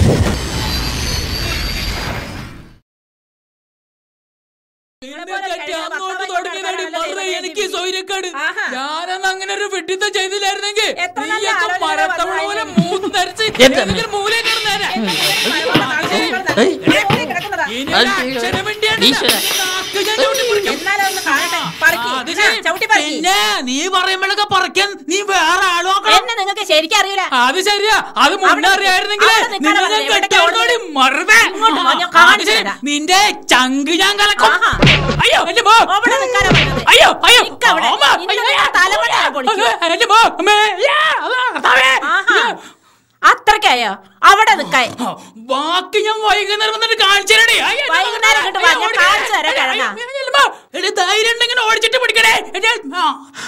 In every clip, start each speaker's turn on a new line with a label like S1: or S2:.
S1: അങ്ങോട്ട് തുടങ്ങിയതാണ് മറുപടി എനിക്ക് സൗര്യക്കാട്
S2: ആഹാ.
S1: ഞാനന്ന് അങ്ങനെ ഒരു വെട്ടിത്തം ചെയ്തില്ലായിരുന്നെങ്കിൽ
S2: എത്ര നല്ല
S1: നീയൊക്കെ
S2: ആലോചന
S1: മരത്തവള പോലെ
S2: വന്നതായിരുന്നു.
S1: മൂത്ത് ധരിച്ച്
S3: എന്താ?
S1: ഏതെങ്കിലും മൂലയിൽ കിടന്നേനെ.
S3: ഏയ്.
S1: ഇനി ഒരു അക്ഷരം മിണ്ടിയാണ്ടില്ല.
S3: ഈശ്വര.
S1: നാക്ക് ഞാൻ ചവിട്ടി പൊളിക്കും.
S2: എന്നാലൊന്ന് കാണട്ടെ പറിക്ക്.
S1: ആ, അത്
S2: എന്നാ,
S1: ശരി.
S2: ചവിട്ടി പറിക്ക്.
S1: പിന്നെ നീ പറയുമ്പോഴൊക്കെ പറിക്കാൻ നീ വേറെ ആള് നോക്കണം
S2: എന്നെ നിങ്ങൾക്ക് ശരിക്കും അറിയൂല
S1: അത് ശരിയാ അത് മുന്നേ അറിയായിരുന്നെങ്കിൽ
S2: അവിടെ നിൽക്കാനാ
S1: നിന്നെ ഞാൻ
S2: പറഞ്ഞത്. എവിടേക്കാ
S1: കെട്ടിയോടി മറുപേ
S2: ഇങ്ങോട്ട് വാ, ഞാൻ കാണിച്ചു തരാം.
S1: നിന്റെ ചങ്ക് ഞാൻ കലക്കും
S2: ആഹാ.
S1: അയ്യോ എന്റെ മോ
S2: അവിടെ നിൽക്കാനാ പറഞ്ഞത്.
S1: അയ്യോ അയ്യോ
S2: നിക്കവിടെ.
S1: അമ്മ,
S2: ഇന്ന്
S1: അയ്യോ,
S2: ഞാൻ തലമുടി ഞാൻ പൊളിക്കും.
S1: അയ്യോ, എന്റെ മോ അമ്മേ യാ, അതാ, കർത്താവേ.
S2: ആഹാ അത്രക്കായോ അവിടെ നിക്കായി
S1: ബാക്കി ഞാൻ വൈകുന്നേരം വന്നിട്ട് കാണിച്ചു തരണേ അയ്യോ, എന്റെ
S2: വൈകുന്നേരം ഇങ്ങോട്ട് വാ, ഞാൻ
S1: ഓടിക്കണേ.
S2: കാണിച്ചു തരാം,
S1: അയ്യോ,
S2: കിഴങ്ങാ.
S1: അയ്യോ, എന്റെ മോ, എടി, ധൈര്യം ഉണ്ടെങ്കിൽ ഓടിച്ചിട്ട് പിടിക്കണേ എന്റെ, ആ.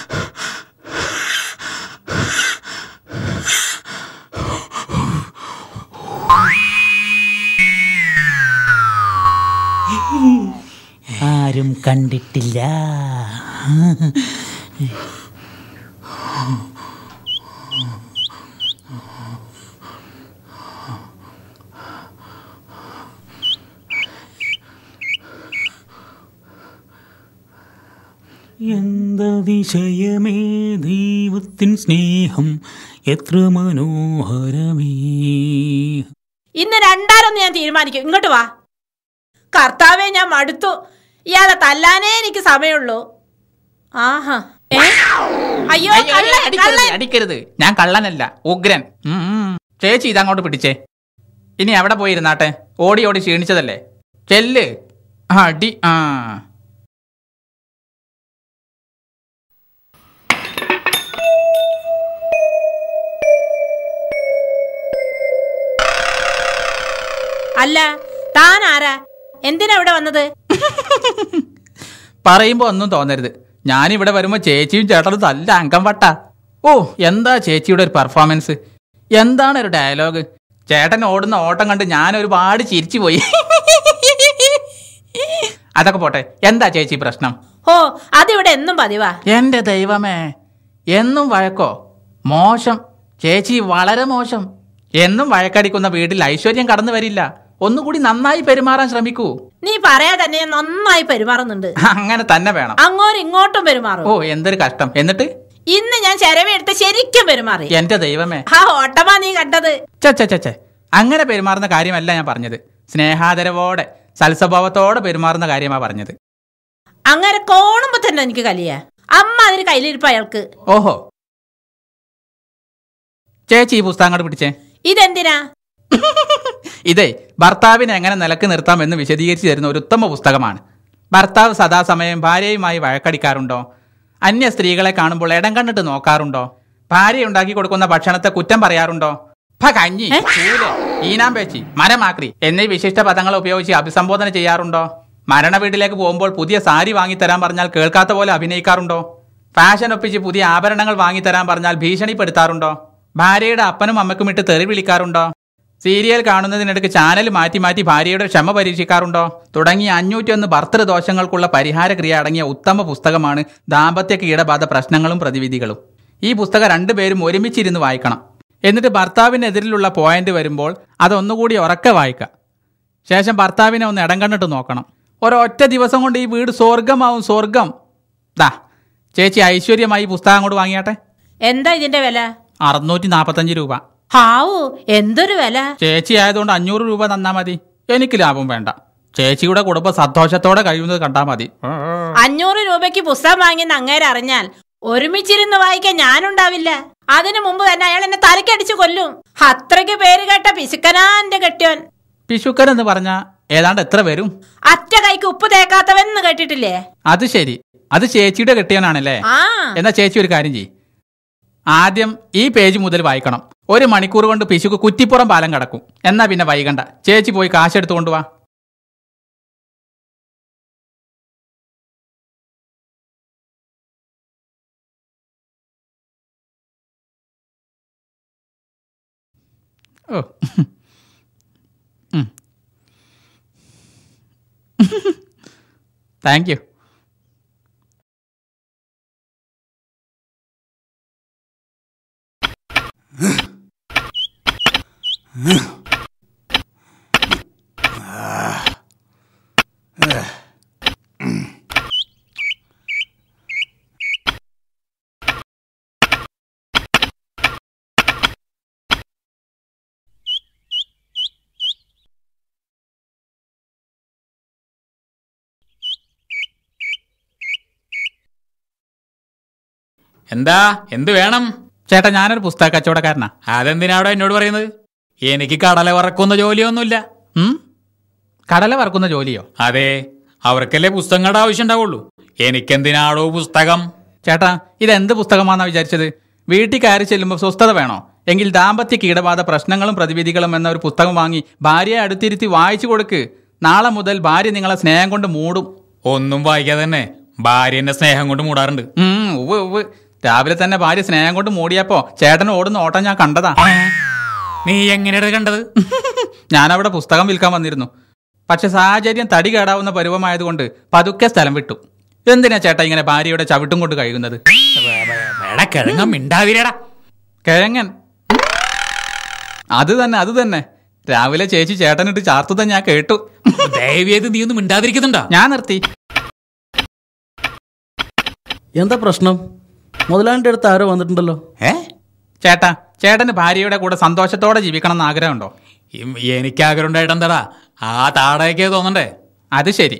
S3: ആരും കണ്ടിട്ടില്ല എന്തതിശയമേ ദൈവത്തിൻ സ്നേഹം എത്ര മനോഹരമേ
S2: ഇന്ന് രണ്ടാലൊന്ന് ഞാൻ തീരുമാനിക്കും ഇങ്ങോട്ട് വാ കർത്താവെ ഞാൻ മടുത്തു ഇയാളെ തല്ലാനേ എനിക്ക് സമയമുള്ളൂ ആഹാ ഏ? അയ്യോ
S3: അയ്യോ,
S2: കള്ളൻ,
S3: അടിക്കരുത്
S2: കള്ളൻ.
S3: അടിക്കരുത് ഞാൻ കള്ളനല്ല ഉഗ്രൻ ഉം, ഉം. ചേച്ചി ഇതങ്ങോട്ട് പിടിച്ചേ ഇനി എവിടെ പോയിരുന്നാട്ടെ ഓടി ഓടി ക്ഷീണിച്ചതല്ലേ ചെല്ല് ആ, അടി ആ
S2: അല്ല താൻ ആരാ എന്തിനാ ഇവിടെ വന്നത്
S3: പറയുമ്പോ ഒന്നും തോന്നരുത് ഞാനിവിടെ വരുമ്പോ ചേച്ചിയും ചേട്ടനും നല്ല അംഗം വട്ട ഓ എന്താ ചേച്ചിയുടെ ഒരു പെർഫോമൻസ് എന്താണ് ഒരു ഡയലോഗ് ചേട്ടൻ ഓടുന്ന ഓട്ടം കണ്ട് ഞാൻ ഒരുപാട് ചിരിച്ചു പോയി അതൊക്കെ പോട്ടെ എന്താ ചേച്ചി പ്രശ്നം
S2: ഓ അതിവിടെ എന്നും പതിവാ
S3: എന്റെ ദൈവമേ എന്നും വഴക്കോ മോശം ചേച്ചി വളരെ മോശം എന്നും വഴക്കടിക്കുന്ന വീട്ടിൽ ഐശ്വര്യം കടന്നു വരില്ല ഒന്നുകൂടി നന്നായി പെരുമാറാൻ ശ്രമിക്കൂ
S2: നീ പറയാ തന്നെ ഞാൻ നന്നായി പെരുമാറുന്നുണ്ട്
S3: അങ്ങനെ തന്നെ വേണം
S2: അങ്ങോട്ടും ഇങ്ങോട്ടും പെരുമാറും
S3: ഓ എന്തൊരു കഷ്ടം എന്നിട്ട്
S2: ഇന്ന് ഞാൻ ചെരവെടുത്ത് ശരിക്കും പെരുമാറി
S3: എന്റെ ദൈവമേ
S2: ആ ഓട്ടമാ നീ കണ്ടത്
S3: ചച്ച ചച്ച അങ്ങനെ പെരുമാറുന്ന കാര്യമല്ല ഞാൻ പറഞ്ഞത് സ്നേഹാദരവോടെ സൽസ്വഭാവത്തോടെ പെരുമാറുന്ന കാര്യമാ പറഞ്ഞത്
S2: അങ്ങനെ കോണുമ്പോ തന്നെ എനിക്ക് കലിയ അമ്മ അതിന് കയ്യിലിരിപ്പ് അയാൾക്ക്
S3: ഓഹോ ചേച്ചി ഈ പുസ്തകം അങ്ങോട്ട് പിടിച്ചേ
S2: ഇതെന്തിനാ
S3: ഇതേ ഭർത്താവിനെ എങ്ങനെ നിലക്ക് നിർത്താമെന്ന് വിശദീകരിച്ചു തരുന്ന ഒരു ഉത്തമ പുസ്തകമാണ് ഭർത്താവ് സദാസമയം ഭാര്യയുമായി വഴക്കടിക്കാറുണ്ടോ അന്യ സ്ത്രീകളെ കാണുമ്പോൾ ഇടം കണ്ടിട്ട് നോക്കാറുണ്ടോ ഭാര്യ ഉണ്ടാക്കി കൊടുക്കുന്ന ഭക്ഷണത്തെ കുറ്റം പറയാറുണ്ടോ ഭ കഞ്ഞി ചൂല് ഈനാമ്പേച്ചി മരമാക്രി എന്നീ വിശിഷ്ട പദങ്ങൾ ഉപയോഗിച്ച് അഭിസംബോധന ചെയ്യാറുണ്ടോ മരണ വീട്ടിലേക്ക് പോകുമ്പോൾ പുതിയ സാരി വാങ്ങിത്തരാൻ പറഞ്ഞാൽ കേൾക്കാത്ത പോലെ അഭിനയിക്കാറുണ്ടോ ഫാഷൻ ഒപ്പിച്ച് പുതിയ ആഭരണങ്ങൾ വാങ്ങിത്തരാൻ പറഞ്ഞാൽ ഭീഷണിപ്പെടുത്താറുണ്ടോ ഭാര്യയുടെ അപ്പനും അമ്മക്കും ഇട്ട് തെറി വിളിക്കാറുണ്ടോ സീരിയൽ കാണുന്നതിനിടയ്ക്ക് ചാനൽ മാറ്റി മാറ്റി ഭാര്യയുടെ ക്ഷമ പരീക്ഷിക്കാറുണ്ടോ തുടങ്ങിയ അഞ്ഞൂറ്റിയൊന്ന് ഭർത്തൃദോഷങ്ങൾക്കുള്ള പരിഹാരക്രിയ അടങ്ങിയ ഉത്തമ പുസ്തകമാണ് ദാമ്പത്യ കീടബാധ പ്രശ്നങ്ങളും പ്രതിവിധികളും ഈ പുസ്തകം രണ്ടുപേരും ഒരുമിച്ചിരുന്ന് വായിക്കണം എന്നിട്ട് ഭർത്താവിനെതിരിലുള്ള പോയിന്റ് വരുമ്പോൾ അതൊന്നുകൂടി ഉറക്കെ വായിക്കാം ശേഷം ഭർത്താവിനെ ഒന്ന് ഇടം കണ്ടിട്ട് നോക്കണം ഒരൊറ്റ ദിവസം കൊണ്ട് ഈ വീട് സ്വർഗമാവും സ്വർഗം ദാ ചേച്ചി ഐശ്വര്യമായി ഈ പുസ്തകം അങ്ങോട്ട് വാങ്ങിയാട്ടെ
S2: എന്താ ഇതിന്റെ വില
S3: അറുന്നൂറ്റി നാൽപ്പത്തഞ്ച് രൂപ
S2: ഹാവൂ എന്തൊരു വില
S3: ചേച്ചി ആയതുകൊണ്ട് അഞ്ഞൂറ് രൂപ തന്നാ മതി എനിക്ക് ലാഭം വേണ്ട ചേച്ചിയുടെ കുടുംബം സന്തോഷത്തോടെ കഴിയുന്നത് കണ്ടാ മതി
S2: അഞ്ഞൂറ് രൂപയ്ക്ക് പുസ്തകം വാങ്ങിയെന്ന് അങ്ങേരെ അറിഞ്ഞാൽ ഒരുമിച്ചിരുന്ന് വായിക്കാൻ ഞാനുണ്ടാവില്ല അതിനു മുമ്പ് തന്നെ അയാൾ എന്നെ തലക്കടിച്ചു കൊല്ലും അത്രയ്ക്ക് പേര് കേട്ട പിശുക്കനാ എന്റെ കെട്ടിയോൻ
S3: പിശുക്കൻ എന്ന് പറഞ്ഞാ ഏതാണ്ട് എത്ര വരും
S2: അറ്റ കൈക്ക് ഉപ്പ് തേക്കാത്തവൻ കേട്ടിട്ടില്ലേ
S3: അത് ശരി അത് ചേച്ചിയുടെ കെട്ടിയവനാണല്ലേ
S2: ആ
S3: എന്നാ ചേച്ചി ഒരു കാര്യം ചെയ്യ് ആദ്യം ഈ പേജ് മുതൽ വായിക്കണം ഒരു മണിക്കൂർ കൊണ്ട് പിശുക്ക് കുറ്റിപ്പുറം പാലം കടക്കും എന്നാ പിന്നെ വൈകണ്ട ചേച്ചി പോയി കാശെടുത്ത് കൊണ്ടുവാ ഓ താങ്ക് യു
S4: എന്താ എന്ത് വേണം
S3: ചേട്ടാ ഞാനൊരു പുസ്തക കച്ചവടക്കാരനാ
S4: അതെന്തിനാടോ എന്നോട് പറയുന്നത് എനിക്ക് കടല വറക്കുന്ന ജോലിയൊന്നുമില്ല
S3: ഉം? കടല വറക്കുന്ന ജോലിയോ
S4: അതെ അവർക്കല്ലേ പുസ്തകങ്ങളുടെ ആവശ്യം ഉണ്ടാവുള്ളൂ എനിക്കെന്തിനാടോ പുസ്തകം
S3: ചേട്ടാ ഇതെന്ത് പുസ്തകമാണെന്നാ വിചാരിച്ചത് വീട്ടിൽ കയറി ചെല്ലുമ്പോൾ സ്വസ്ഥത വേണോ എങ്കിൽ ദാമ്പത്യ കീടബാധ പ്രശ്നങ്ങളും പ്രതിവിധികളും എന്ന ഒരു പുസ്തകം വാങ്ങി ഭാര്യയെ അടുത്തിരുത്തി വായിച്ചു കൊടുക്ക് നാളെ മുതൽ ഭാര്യ നിങ്ങളെ സ്നേഹം കൊണ്ട് മൂടും
S4: ഒന്നും വായിക്കാതെ തന്നെ ഭാര്യ എന്നെ സ്നേഹം കൊണ്ട് മൂടാറുണ്ട്
S3: ഉം, ഉവ്വ് ഉവ്വ് രാവിലെ തന്നെ ഭാര്യ സ്നേഹം കൊണ്ട് മൂടിയപ്പോ ചേട്ടൻ ഓടുന്ന ഓട്ടം ഞാൻ കണ്ടതാ
S4: നീ എങ്ങനെയാണ് കണ്ടത്
S3: ഞാനവിടെ പുസ്തകം വിൽക്കാൻ വന്നിരുന്നു പക്ഷെ സാഹചര്യം തടി കേടാവുന്ന പരുവമായതുകൊണ്ട് പതുക്കെ സ്ഥലം വിട്ടു എന്തിനാ ചേട്ടാ ഇങ്ങനെ ഭാര്യയുടെ ചവിട്ടും കൊണ്ട് കഴിയുന്നത്
S4: വേടാ കിഴങ്ങ മിണ്ടാതിരടാ
S3: കിഴങ്ങൻ അത് തന്നെ അത് തന്നെ രാവിലെ ചേച്ചി ചേട്ടനിട്ട് ചാർത്തുത ഞാൻ കേട്ടു
S4: ദയവേത് നീ ഒന്നും മിണ്ടാതിരിക്കുന്നുണ്ടാ
S3: ഞാൻ നിർത്തി
S5: എന്താ പ്രശ്നം മുതലാളിൻ്റെ അടുത്ത് ആരോ വന്നിട്ടുണ്ടല്ലോ
S4: ഏ
S3: ചേട്ടാ ചേട്ടന് ഭാര്യയുടെ കൂടെ സന്തോഷത്തോടെ ജീവിക്കണം എന്ന് ആഗ്രഹമുണ്ടോ
S4: ഇം- എനിക്ക് ആഗ്രഹം ഉണ്ടായിട്ടെന്താടാ ആ താടയൊക്കെ തോന്നണ്ടേ
S3: അത് ശരി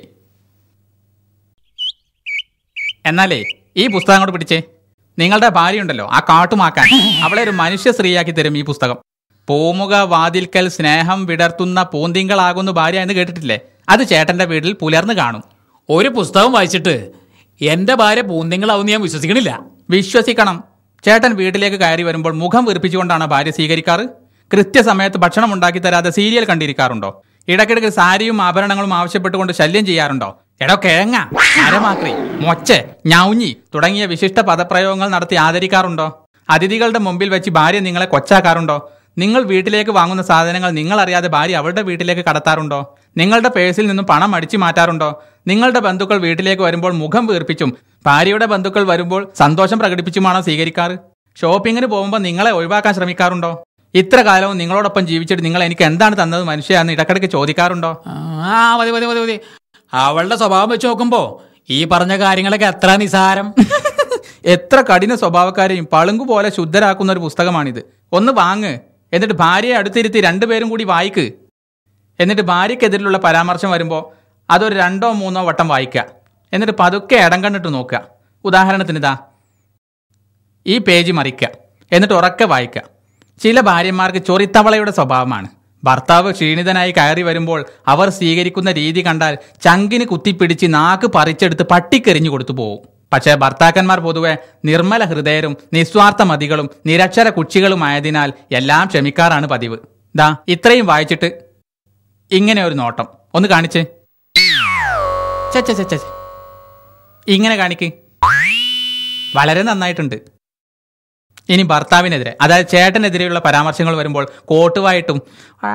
S3: എന്നാലേ ഈ പുസ്തകം അങ്ങോട്ട് പിടിച്ചേ നിങ്ങളുടെ ഭാര്യ ഉണ്ടല്ലോ ആ കാട്ടുമാക്കാൻ അവളെ ഒരു മനുഷ്യ സ്ത്രീയാക്കി തരും ഈ പുസ്തകം പൂമുഖ വാതിൽക്കൽ സ്നേഹം വിടർത്തുന്ന പൂന്തിങ്കളാകുന്നു ഭാര്യ എന്ന് കേട്ടിട്ടില്ലേ അത് ചേട്ടന്റെ വീട്ടിൽ പുലർന്ന് കാണും
S4: ഒരു പുസ്തകം വായിച്ചിട്ട് എന്റെ ഭാര്യ പൂന്തിങ്ങളാവുന്ന ഞാൻ വിശ്വസിക്കണില്ല
S3: വിശ്വസിക്കണം ചേട്ടൻ വീട്ടിലേക്ക് കയറി വരുമ്പോൾ മുഖം വീർപ്പിച്ചുകൊണ്ടാണ് ഭാര്യ സ്വീകരിക്കാറ് കൃത്യസമയത്ത് ഭക്ഷണം ഉണ്ടാക്കി തരാതെ സീരിയൽ കണ്ടിരിക്കാറുണ്ടോ ഇടയ്ക്കിടയ്ക്ക് സാരിയും ആഭരണങ്ങളും ആവശ്യപ്പെട്ടുകൊണ്ട് ശല്യം ചെയ്യാറുണ്ടോ എടോ കിഴങ്ങ അരമാക്രി മൊച്ച ഞൗഞ്ഞി തുടങ്ങിയ വിശിഷ്ട പദപ്രയോഗങ്ങൾ നടത്തി ആദരിക്കാറുണ്ടോ അതിഥികളുടെ മുമ്പിൽ വെച്ച് ഭാര്യ നിങ്ങളെ കൊച്ചാക്കാറുണ്ടോ നിങ്ങൾ വീട്ടിലേക്ക് വാങ്ങുന്ന സാധനങ്ങൾ നിങ്ങൾ അറിയാതെ ഭാര്യ അവളുടെ വീട്ടിലേക്ക് കടത്താറുണ്ടോ നിങ്ങളുടെ പേഴ്സിൽ നിന്നും പണം അടിച്ചു മാറ്റാറുണ്ടോ നിങ്ങളുടെ ബന്ധുക്കൾ വീട്ടിലേക്ക് വരുമ്പോൾ മുഖം വീർപ്പിച്ചും ഭാര്യയുടെ ബന്ധുക്കൾ വരുമ്പോൾ സന്തോഷം പ്രകടിപ്പിച്ചുമാണോ സ്വീകരിക്കാറ് ഷോപ്പിങ്ങിന് പോകുമ്പോൾ നിങ്ങളെ ഒഴിവാക്കാൻ ശ്രമിക്കാറുണ്ടോ ഇത്ര കാലവും നിങ്ങളോടൊപ്പം ജീവിച്ചിട്ട് നിങ്ങൾ എനിക്ക് എന്താണ് തന്നത് മനുഷ്യ എന്ന് ഇടക്കിടയ്ക്ക് ചോദിക്കാറുണ്ടോ
S4: ആ മതി മതി മതി മതി അവളുടെ സ്വഭാവം വെച്ച് നോക്കുമ്പോ ഈ പറഞ്ഞ കാര്യങ്ങളൊക്കെ എത്ര നിസാരം
S3: എത്ര കഠിന സ്വഭാവക്കാരെയും പളുങ്കു പോലെ ശുദ്ധരാക്കുന്ന ഒരു പുസ്തകമാണിത് ഒന്ന് വാങ്ങ് എന്നിട്ട് ഭാര്യയെ അടുത്തിരുത്തി രണ്ടുപേരും കൂടി വായിക്ക് എന്നിട്ട് ഭാര്യയ്ക്കെതിരിലുള്ള പരാമർശം വരുമ്പോൾ അതൊരു രണ്ടോ മൂന്നോ വട്ടം വായിക്കുക എന്നിട്ട് പതുക്കെ ഇടം കണ്ടിട്ട് നോക്കുക ഉദാഹരണത്തിന് ഇതാ ഈ പേജ് മറിക്കുക എന്നിട്ട് ഉറക്കെ വായിക്കുക ചില ഭാര്യമാർക്ക് ചൊറിത്തവളയുടെ സ്വഭാവമാണ് ഭർത്താവ് ക്ഷീണിതനായി കയറി വരുമ്പോൾ അവർ സ്വീകരിക്കുന്ന രീതി കണ്ടാൽ ചങ്കിന് കുത്തിപ്പിടിച്ച് നാക്ക് പറിച്ചെടുത്ത് പട്ടിക്കെറിഞ്ഞു കൊടുത്തു പോകും പക്ഷേ ഭർത്താക്കന്മാർ പൊതുവെ നിർമ്മല ഹൃദയരും നിസ്വാർത്ഥ മതികളും നിരക്ഷര കുച്ചികളുമായതിനാൽ എല്ലാം ക്ഷമിക്കാറാണ് പതിവ് ദാ ഇത്രയും വായിച്ചിട്ട് ഇങ്ങനെ ഒരു നോട്ടം ഒന്ന് കാണിച്ചേ ഛെ, ഛെ, ഛെ, ഛെ. ഇങ്ങനെ കാണിക്ക് വളരെ നന്നായിട്ടുണ്ട് ഇനി ഭർത്താവിനെതിരെ അതായത് ചേട്ടനെതിരെയുള്ള പരാമർശങ്ങൾ വരുമ്പോൾ കോട്ടുവായിട്ടും ആ,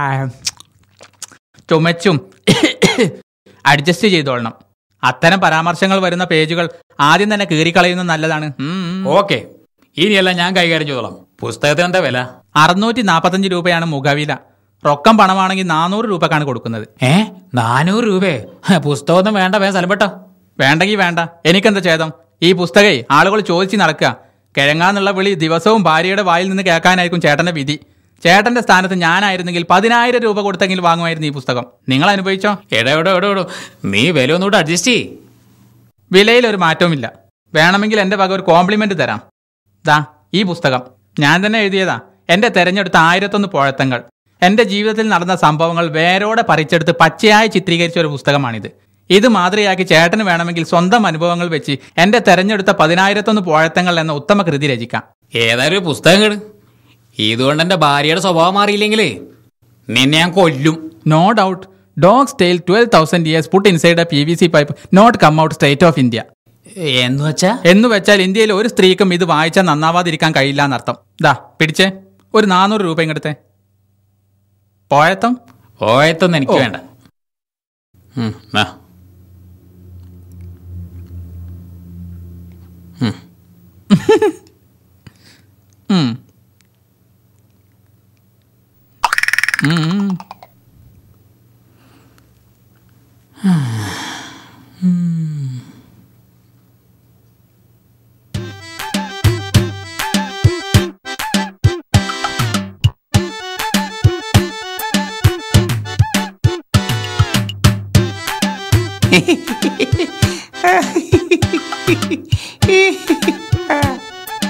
S3: ചുമച്ചും അഡ്ജസ്റ്റ് ചെയ്തോളണം അത്തരം പരാമർശങ്ങൾ വരുന്ന പേജുകൾ ആദ്യം തന്നെ കീറിക്കളയുന്നത് നല്ലതാണ് ഉം, ഉം.
S4: ഓക്കെ ഇനിയെല്ലാം ഞാൻ കൈകാര്യം ചെയ്തോളാം പുസ്തകത്തിന് എന്താ വില
S3: അറുന്നൂറ്റി നാൽപ്പത്തഞ്ച് രൂപയാണ് മുഖവില റൊക്കം പണമാണെങ്കിൽ നാനൂറ് രൂപക്കാണ് കൊടുക്കുന്നത്
S4: ഏ നാനൂറ് രൂപയെ ഹ, പുസ്തകമൊന്നും വേണ്ട വേ സ്ഥലം പെട്ടോ
S3: വേണ്ടെങ്കിൽ വേണ്ട എനിക്കെന്താ ഛേദം ഈ പുസ്തകേ ആളുകൾ ചോദിച്ച് നടക്കുക കിഴങ്ങാന്നുള്ള വിളി ദിവസവും ഭാര്യയുടെ വായിൽ നിന്ന് കേൾക്കാനായിരിക്കും ചേട്ടന്റെ വിധി ചേട്ടന്റെ സ്ഥാനത്ത് ഞാനായിരുന്നെങ്കിൽ പതിനായിരം രൂപ കൊടുത്തെങ്കിൽ വാങ്ങുമായിരുന്നു ഈ പുസ്തകം നിങ്ങൾ അനുഭവിച്ചോ
S4: എടോ എടോ എടോ എടോ നീ വില ഒന്നുകൂടെ അഡ്ജസ്റ്റ് ചെയ്
S3: വിലയിൽ ഒരു മാറ്റവുമില്ല വേണമെങ്കിൽ എൻ്റെ വക ഒരു കോംപ്ലിമെന്റ് തരാം ദാ ഈ പുസ്തകം ഞാൻ തന്നെ എഴുതിയതാ എൻ്റെ തെരഞ്ഞെടുത്ത ആയിരത്തൊന്ന് പോഴത്തങ്ങൾ എൻ്റെ ജീവിതത്തിൽ നടന്ന സംഭവങ്ങൾ വേരോടെ പറിച്ചെടുത്ത് പച്ചയായി ചിത്രീകരിച്ച ഒരു പുസ്തകമാണിത് ഇത് മാതൃകയാക്കി ചേട്ടന് വേണമെങ്കിൽ സ്വന്തം അനുഭവങ്ങൾ വെച്ച് എൻ്റെ തെരഞ്ഞെടുത്ത പതിനായിരത്തൊന്ന് പോഴത്തങ്ങൾ എന്ന ഉത്തമ കൃതി രചിക്കാം
S4: ഏതായാലും ഒരു പുസ്തകം കേട് ഇതുകൊണ്ട് എന്റെ ഭാര്യയുടെ സ്വഭാവം മാറിയില്ലെങ്കിലേ നിന്നെ ഞാൻ കൊല്ലും
S3: no doubt dog's tail twelve thousand years put inside a P V C pipe not come out state of India
S4: എന്ന് വെച്ചാ
S3: എന്ന് വെച്ചാൽ ഇന്ത്യയിൽ ഒരു സ്ത്രീക്കും ഇത് വായിച്ചാൽ നന്നാവാതിരിക്കാൻ കഴിയില്ല എന്നർത്ഥം ദാ പിടിച്ചേ ഒരു നാനൂറ് രൂപ ഇങ്ങടുത്തെ പോയത്തം
S4: ഓയത്തൊന്നും എനിക്ക്
S3: ഓ.
S4: വേണ്ട ഉം, ആ.
S3: ഉം. ഉം.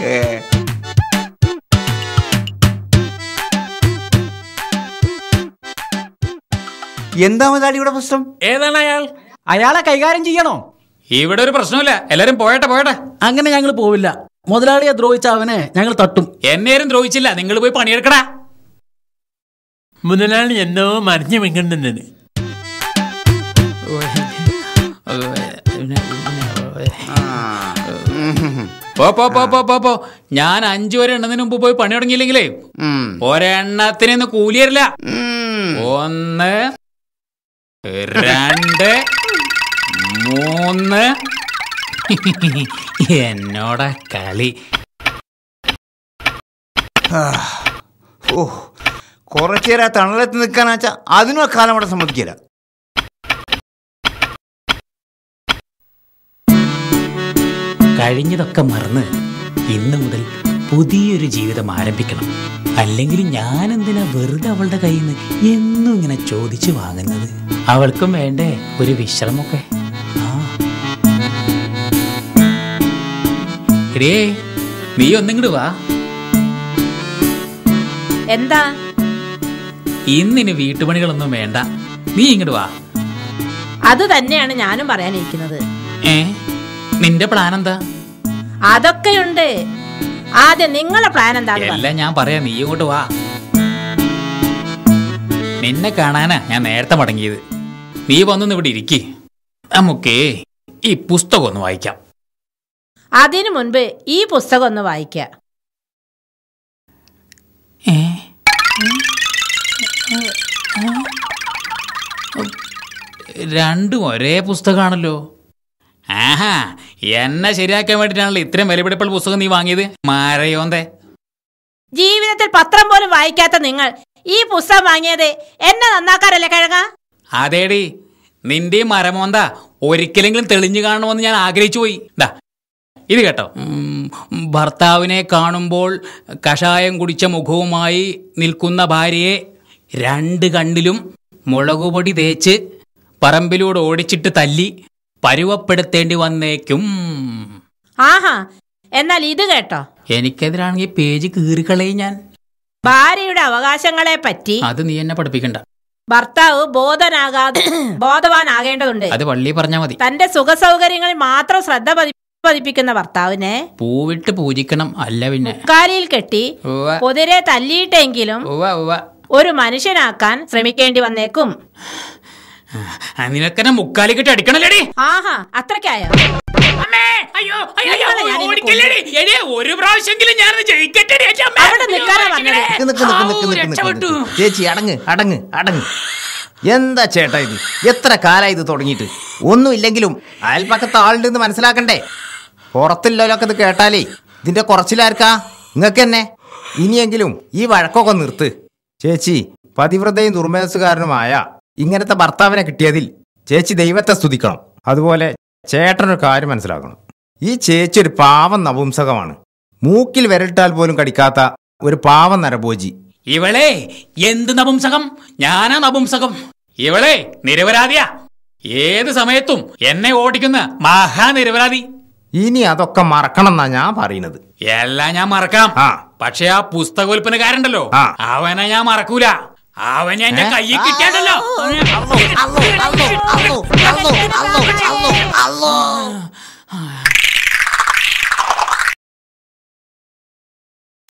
S6: ഏ. എന്താ മുതലാളി ഇവിടെ പ്രശ്നം
S1: ഏതാണ് അയാൾ
S5: അയാളെ കൈകാര്യം ചെയ്യണോ
S4: ഇവിടെ ഒരു പ്രശ്നമില്ല എല്ലാരും പോയട്ടെ പോയട്ടെ
S5: അങ്ങനെ ഞങ്ങൾ പോവില്ല മുതലാളിയെ ദ്രോഹിച്ച അവനെ ഞങ്ങൾ തട്ടും
S4: എന്നേരും ദ്രോഹിച്ചില്ല നിങ്ങൾ പോയി പണിയെടുക്കടാ
S1: മുതലാളി എന്തോ മറിഞ്ഞു വെക്കണ്ടെന്നത്
S4: പോ പോ പോ പോ പോ പോ ഞാൻ അഞ്ചു വരെ എണ്ണതിന് മുമ്പ് പോയി പണി തുടങ്ങിയില്ലെങ്കിലേ
S6: ഉം.
S4: ഒരെണ്ണത്തിന് ഇന്ന് കൂലി തരില്ല
S6: ഉം.
S4: ഒന്ന് രണ്ട് മൂന്ന് എന്നോടാ കളി
S6: ഓ കുറച്ചേരാ തണലത്ത് നിൽക്കാനാച്ചാ അതിനും കാലം അവിടെ സമ്മതിക്കില്ല
S4: കഴിഞ്ഞതൊക്കെ മറന്ന് ഇന്ന് മുതൽ പുതിയൊരു ജീവിതം ആരംഭിക്കണം അല്ലെങ്കിൽ ഞാൻ എന്തിനാ വെറുതെ അവളുടെ കയ്യിൽ നിന്ന് എന്നും ഇങ്ങനെ ചോദിച്ചു വാങ്ങുന്നത് അവൾക്കും വേണ്ടേ ഒരു വിശ്രമമൊക്കെ ആ. എടേ നീ ഒന്നിങ്ങോട്ട് വാ
S2: എന്താ
S4: ഇന്നിന് വീട്ടുപണികളൊന്നും വേണ്ട നീ ഇങ്ങോട്ട് വാ
S2: അത് തന്നെയാണ് ഞാനും പറയാനിരിക്കുന്നത്
S4: ഏ നിന്റെ പ്ലാൻ എന്താ
S2: അതൊക്കെയുണ്ട് ആദ്യം നിങ്ങളെ പ്ലാൻ എന്താന്ന് പറ.
S4: എല്ലാം ഞാൻ പറയാം നീ ഇങ്ങോട്ട് വാ നിന്നെ കാണാനാ ഞാൻ നേരത്തെ മടങ്ങിയത് നീ വന്നൊന്ന് ഇവിടെ ഇരിക്കി നമുക്കേ ഈ പുസ്തകം ഒന്ന് വായിക്കാം
S2: അതിനു മുൻപ് ഈ പുസ്തകം ഒന്ന് വായിക്ക
S4: ഏ? രണ്ടും ഒരേ പുസ്തകമാണല്ലോ ആഹാ എന്നെ ശരിയാക്കാൻ വേണ്ടിയിട്ടാണല്ലോ ഇത്രയും വിലപിടിപ്പുള്ള പുസ്തകം നീ വാങ്ങിയത് മാരയോന്തേ
S2: ജീവിതത്തിൽ പത്രം പോലും വായിക്കാത്ത നിങ്ങൾ ഈ പുസ്തകം വാങ്ങിയത് എന്നെ നന്നാക്കാറല്ലേ കിഴങ്ങ
S4: അതേടി നിന്റെ ഈ മരമോന്ത ഒരിക്കലെങ്കിലും തെളിഞ്ഞു കാണണമെന്ന് ഞാൻ ആഗ്രഹിച്ചു പോയി ദാ ഇത് കേട്ടോ ഉം, ഭർത്താവിനെ കാണുമ്പോൾ കഷായം കുടിച്ച മുഖവുമായി നിൽക്കുന്ന ഭാര്യയെ രണ്ട് കണ്ണിലും മുളകുപൊടി തേച്ച് പറമ്പിലൂടെ ഓടിച്ചിട്ട് തല്ലി പരുവപ്പെടുത്തേണ്ടി വന്നേക്കും
S2: ആഹാ എന്നാൽ ഇത് കേട്ടോ
S4: എനിക്കെതിരാണെങ്കിൽ പേജ് കീറിക്കളയും ഞാൻ
S2: ഭാര്യയുടെ അവകാശങ്ങളെ പറ്റി
S4: അത് നീ എന്നെ പഠിപ്പിക്കണ്ട
S2: ഭർത്താവ് ബോധനാകാതെ ബോധവാനാകേണ്ടതുണ്ട്
S4: അത് പള്ളി പറഞ്ഞാൽ മതി
S2: തന്റെ സുഖസൗകര്യങ്ങളിൽ മാത്രം ശ്രദ്ധ പതി- പതിപ്പിക്കുന്ന ഭർത്താവിനെ
S4: പൂവിട്ട് പൂജിക്കണം അല്ല പിന്നെ
S2: കാലിയിൽ കെട്ടി
S4: ഉവ്വ
S2: കുതിരെ തല്ലിയിട്ടെങ്കിലും
S4: ഉവ്വ ഉവ്വ
S2: ഒരു മനുഷ്യനാക്കാൻ ശ്രമിക്കേണ്ടി വന്നേക്കും
S4: ആ, നിനക്കെന്നെ മുക്കാലി കെട്ടി അടിക്കണല്ലേടി
S2: ആഹാ അത്രയ്ക്കായോ
S4: അമ്മേ അയ്യോ അയ്യോ, അയ്യോ
S2: നിങ്ങളെ ഞാനിന്ന്
S4: ഓടിക്കല്ലേടി എടേ ഒരു പ്രാവശ്യമെങ്കിലും ഞാൻ ജയിക്കട്ടെടി എൻ്റെ അമ്മേ.
S2: അവിടെ നിൽക്കാനാ പറഞ്ഞത്.
S6: നിക്ക് നിക്ക് നിക്ക് നിക്ക്
S4: ഔ,
S6: നിക്ക് നിക്ക്
S4: രക്ഷപ്പെട്ടു.
S6: നിക്ക്. ചേച്ചി അടങ്ങ് അടങ്ങ് അടങ്ങ് എന്താ ചേട്ടാ ഇത് എത്ര കാലായി ഇത് തുടങ്ങിയിട്ട് ഒന്നും ഇല്ലെങ്കിലും അയൽപ്പക്കത്ത് ആളുണ്ടെന്ന് മനസ്സിലാക്കണ്ടേ പുറത്തില്ലൊക്കെ ഇത് കേട്ടാലേ ഇതിന്റെ കുറച്ചിലാർക്കാ നിങ്ങൾക്ക് തന്നെ ഇനിയെങ്കിലും ഈ വഴക്കൊക്കെ നിർത്ത് ചേച്ചി പതിവ്രതയും ദുർമനസ്സുകാരനുമായ ഇങ്ങനത്തെ ഭർത്താവിനെ കിട്ടിയതിൽ ചേച്ചി ദൈവത്തെ സ്തുതിക്കണം അതുപോലെ ചേട്ടനൊരു കാര്യം മനസ്സിലാക്കണം ഈ ചേച്ചി ഒരു പാവം നപുംസകമാണ് മൂക്കിൽ വിരലിട്ടാൽ പോലും കടിക്കാത്ത ഒരു പാവം നരഭോജി
S4: ഇവളെ എന്ത് നപുംസകം ഞാനാ നപുംസകം ഇവളെ നിരപരാധിയാ ഏത് സമയത്തും എന്നെ ഓടിക്കുന്ന മഹാനിരപരാധി
S6: ഇനി അതൊക്കെ മറക്കണം എന്നാ ഞാൻ പറയുന്നത്
S4: എല്ലാം ഞാൻ മറക്കാം
S6: ആ.
S4: പക്ഷെ ആ പുസ്തകോൽപ്പനക്കാരുണ്ടല്ലോ
S6: ആ.
S4: അവനെ ഞാൻ മറക്കൂല അവനെ എന്റെ
S6: ഏ?
S4: കയ്യിൽ കിട്ടിയാണ്ടല്ലോ